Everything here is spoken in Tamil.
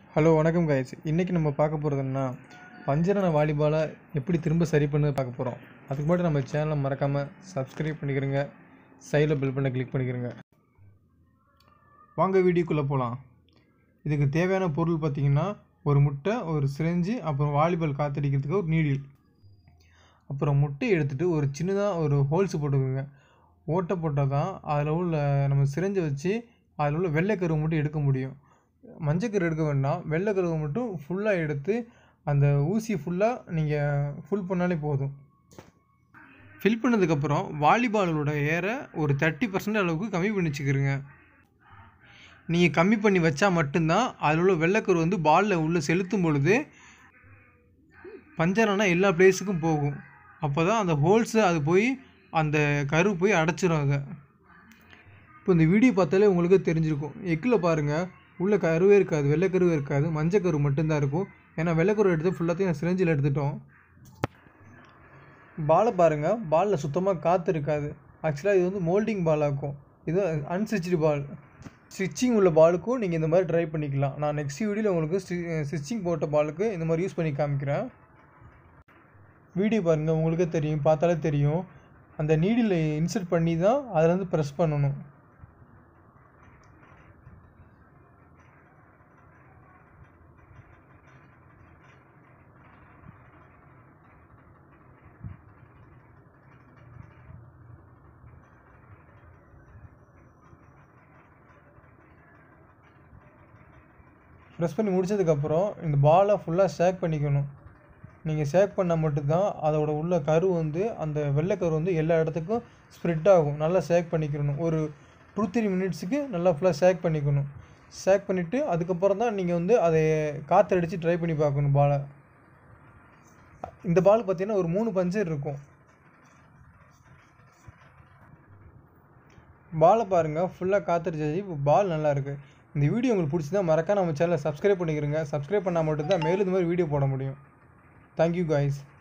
ஹலோ வணக்கம் கைஸ் இன்றைக்கி நம்ம பார்க்க போகிறதுன்னா பஞ்சரான வாலிபாலை எப்படி திரும்ப சரி பண்ணு பார்க்க போகிறோம் அதுக்கு மட்டும் நம்ம சேனலை மறக்காமல் சப்ஸ்கிரைப் பண்ணிக்கிறங்க சைடில் பெல் பண்ண கிளிக் பண்ணிக்கிறங்க வாங்க வீடியோக்குள்ளே போகலாம் இதுக்கு தேவையான பொருள் பார்த்திங்கன்னா ஒரு முட்டை ஒரு சிரிஞ்சு அப்புறம் வாலிபால் காத்தடிக்கிறதுக்கு ஒரு நீடில் அப்புறம் முட்டையை எடுத்துகிட்டு ஒரு சின்னதாக ஒரு ஹோல்ஸ் போட்டுக்கோங்க ஓட்டை போட்டால் தான் அதில் உள்ள நம்ம சிரிஞ்சை வச்சு அதில் உள்ள வெள்ளைக்கருவை மட்டும் எடுக்க முடியும் மஞ்சக்கரு எடுக்க வேண்டாம் வெள்ளைக்கருவை மட்டும் ஃபுல்லாக எடுத்து அந்த ஊசி ஃபுல்லாக நீங்கள் ஃபுல் பண்ணாலே போதும் ஃபில் பண்ணதுக்கப்புறம் வாலிபாலோட ஏரை ஒரு தேர்ட்டி பர்சன்ட் அளவுக்கு கம்மி பண்ணி வச்சுக்கிறங்க நீங்கள் கம்மி பண்ணி வச்சா மட்டும்தான் அதில் உள்ள வெள்ளைக்கரு வந்து பாலில் உள்ளே செலுத்தும் பொழுது பஞ்சரானா எல்லா பிளேஸுக்கும் போகும் அப்போ தான் அந்த ஹோல்ஸு அது போய் அந்த கரு போய் அடைச்சிரும் அதை இப்போ இந்த வீடியோ பார்த்தாலே உங்களுக்கு தெரிஞ்சிருக்கும் எக்கில் பாருங்கள் உள்ள கருவே இருக்காது வெள்ளைக்கருவே இருக்காது மஞ்சக்கரு மட்டும்தான் இருக்கும் ஏன்னா வெள்ளைக்கரு எடுத்து ஃபுல்லாத்தையும் சிரஞ்சில் எடுத்துட்டோம் பாலை பாருங்கள் பாலில் சுத்தமாக காற்று இருக்காது ஆக்சுவலாக இது வந்து மோல்டிங் பால் ஆக்கும் இது அன்ஸ்டிச்சு பால் ஸ்டிச்சிங் உள்ள பாலுக்கும் நீங்கள் இந்த மாதிரி ட்ரை பண்ணிக்கலாம் நான் நெக்ஸ்ட் வீடியோவில் உங்களுக்கு ஸ்டிச்சிங் போட்ட பாலுக்கு இந்த மாதிரி யூஸ் பண்ணி காமிக்கிறேன் வீடியோ பாருங்கள் உங்களுக்கே தெரியும் பார்த்தாலே தெரியும் அந்த நீடில் இன்சர்ட் பண்ணி தான் அதில் வந்து ப்ரெஸ் பண்ணணும் ப்ரெஸ் பண்ணி முடிச்சதுக்கப்புறம் இந்த பாலை ஃபுல்லாக ஷேக் பண்ணிக்கணும் நீங்கள் ஷேக் பண்ணால் மட்டும்தான் அதோட உள்ள கரு வந்து அந்த வெள்ளை கரு வந்து எல்லா இடத்துக்கும் ஸ்ப்ரெட் ஆகும் நல்லா ஷேக் பண்ணிக்கணும் ஒரு டூ த்ரீ மினிட்ஸுக்கு நல்லா ஃபுல்லாக ஷேக் பண்ணிக்கணும் ஷேக் பண்ணிவிட்டு அதுக்கப்புறம் தான் நீங்கள் வந்து அதை காற்று அடித்து ட்ரை பண்ணி பார்க்கணும் பாலை இந்த பால் பார்த்தீங்கன்னா ஒரு மூணு பஞ்சர் இருக்கும் பாலை பாருங்கள் ஃபுல்லாக காத்தடிச்சாச்சு இப்போ பால் நல்லா இருக்குது இந்த வீடியோ உங்களுக்கு பிடிச்சிருந்தா மறக்காம நம்ம சேனலை சப்ஸ்கிரைப் பண்ணிக்கிறங்க சப்ஸ்கிரைப் பண்ணால் மட்டும்தான் மேலும் இந்த மாதிரி வீடியோ போட முடியும் தேங்க்யூ காய்ஸ்